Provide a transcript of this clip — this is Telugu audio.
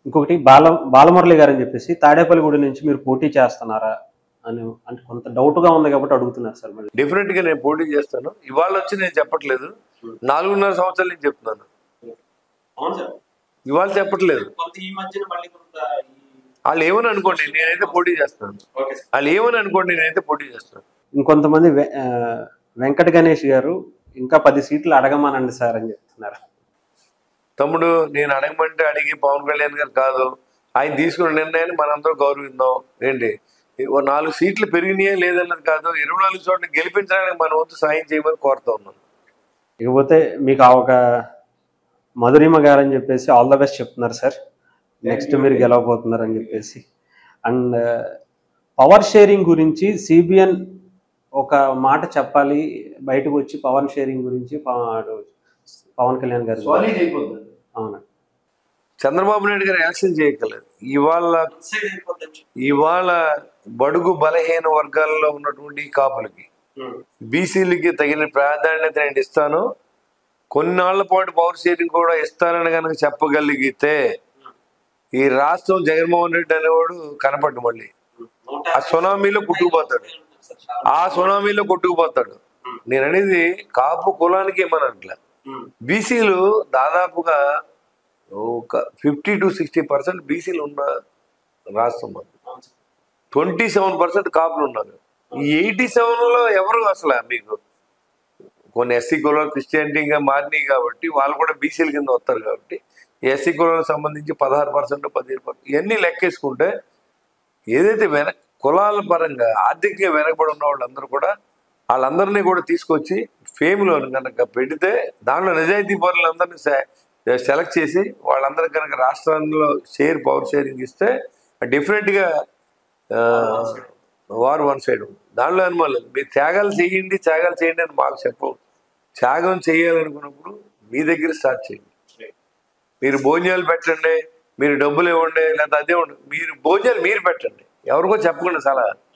ఇంకొకటి బాల బాలమురళి గారు అని చెప్పేసి తాడేపల్లిగూడి నుంచి మీరు పోటీ చేస్తున్నారా అని అంటే కొంత డౌట్ గా ఉంది కాబట్టి అడుగుతున్నారు సార్ మళ్ళీ డెఫినెట్ గా నేను పోటీ చేస్తాను ఇవాళ వచ్చి నేను చెప్పట్లేదు నాలుగున్నర సంవత్సరాల నుంచి చెప్తున్నాను అవును సార్ ఇవాళ చెప్పట్లేదు కొంత ఈ మధ్యన మళ్ళీ కొంత వాళ్ళు ఏమని అనుకోండి నేనైతే పోటీ చేస్తాను ఓకే సార్ వాళ్ళు ఏమని అనుకోండి నేనైతే పోటీ చేస్తాను ఇంకొంతమంది వె- ఆ, వెంకట గణేష్ గారు ఇంకా పది సీట్లు అడగమనండి సార్ అని చెప్తున్నారు తమ్ముడు నేను అడగమంటే అడిగి పవన్ కళ్యాణ్ గారు కాదు ఆయన తీసుకున్న నిర్ణయాన్ని మనందరం గౌరవిద్దాం ఏంటి ఓ నాలుగు సీట్లు పెరిగినాయా లేదన్నది కాదు ఇరవై నాలుగు చోట్ల గెలిపించడానికి మన వంతు సాయం చేయమని కోరుతా ఉన్నాను ఇకపోతే మీకు ఆ ఒక మధురిమ గారు అని చెప్పేసి ఆల్ ద బెస్ట్ చెప్తున్నారు సార్ నెక్స్ట్ మీరు గెలవబోతున్నారు అని చెప్పేసి అండ్ పవర్ షేరింగ్ గురించి సిబిఎన్ ఒక మాట చెప్పాలి బయటకు వచ్చి పవర్ షేరింగ్ గురించి పవ- పవన్ కళ్యాణ్ గారు అవును చంద్రబాబు నాయుడు గారు యాక్షన్ చేయగలరు ఇవాళ ఇవాళ బడుగు బలహీన వర్గాల్లో ఉన్నటువంటి కాపులకి బీసీలకి తగిన ప్రాధాన్యత నేను ఇస్తాను కొన్నాళ్ల పాటు పవర్ షేరింగ్ కూడా ఇస్తానని కనుక చెప్పగలిగితే ఈ రాష్ట్రం జగన్మోహన్ రెడ్డి అనేవాడు కనపడ్డు మళ్ళీ ఆ సునామీలో కొట్టుకుపోతాడు ఆ సునామీలో కొట్టుకుపోతాడు నేను అనేది కాపు కులానికి ఏమనట్లే బీసీలు దాదాపుగా ఒక ఫిఫ్టీ టు సిక్స్టీ పర్సెంట్ బీసీలు ఉన్న రాష్ట్రం అది ట్వంటీ సెవెన్ పర్సెంట్ కాపులు ఉన్నారు ఈ ఎయిటీ సెవెన్లో ఎవరు అసలు మీకు కొన్ని ఎస్సీ కులాలు క్రిస్టియానిటీగా మారినాయి కాబట్టి వాళ్ళు కూడా బీసీల కింద వస్తారు కాబట్టి ఎస్సీ కులాలకు సంబంధించి పదహారు పర్సెంట్ పదిహేను పర్సెంట్ ఇవన్నీ లెక్కేసుకుంటే ఏదైతే వెనక కులాల పరంగా ఆర్థికంగా వెనకబడి ఉన్న వాళ్ళందరూ కూడా వాళ్ళందరినీ కూడా తీసుకొచ్చి ఫేమ్లో కనుక పెడితే దాంట్లో నిజాయితీ పరులందరినీ సె- సెలెక్ట్ చేసి వాళ్ళందరికీ కనుక రాష్ట్రంలో షేర్ పవర్ షేరింగ్ ఇస్తే డెఫినెట్గా వార్ వన్ సైడ్ ఉంది దానిలో అనుమానం లేదు మీరు త్యాగాలు చేయండి త్యాగాలు చేయండి అని మాకు చెప్పవు త్యాగం చేయాలనుకున్నప్పుడు మీ దగ్గర స్టార్ట్ చేయండి మీరు భోజనాలు పెట్టండి మీరు డబ్బులు ఇవ్వండి లేదా అదే ఇవ్వండి మీరు భోజనాలు మీరు పెట్టండి ఎవరికో చెప్పకుండా సలహా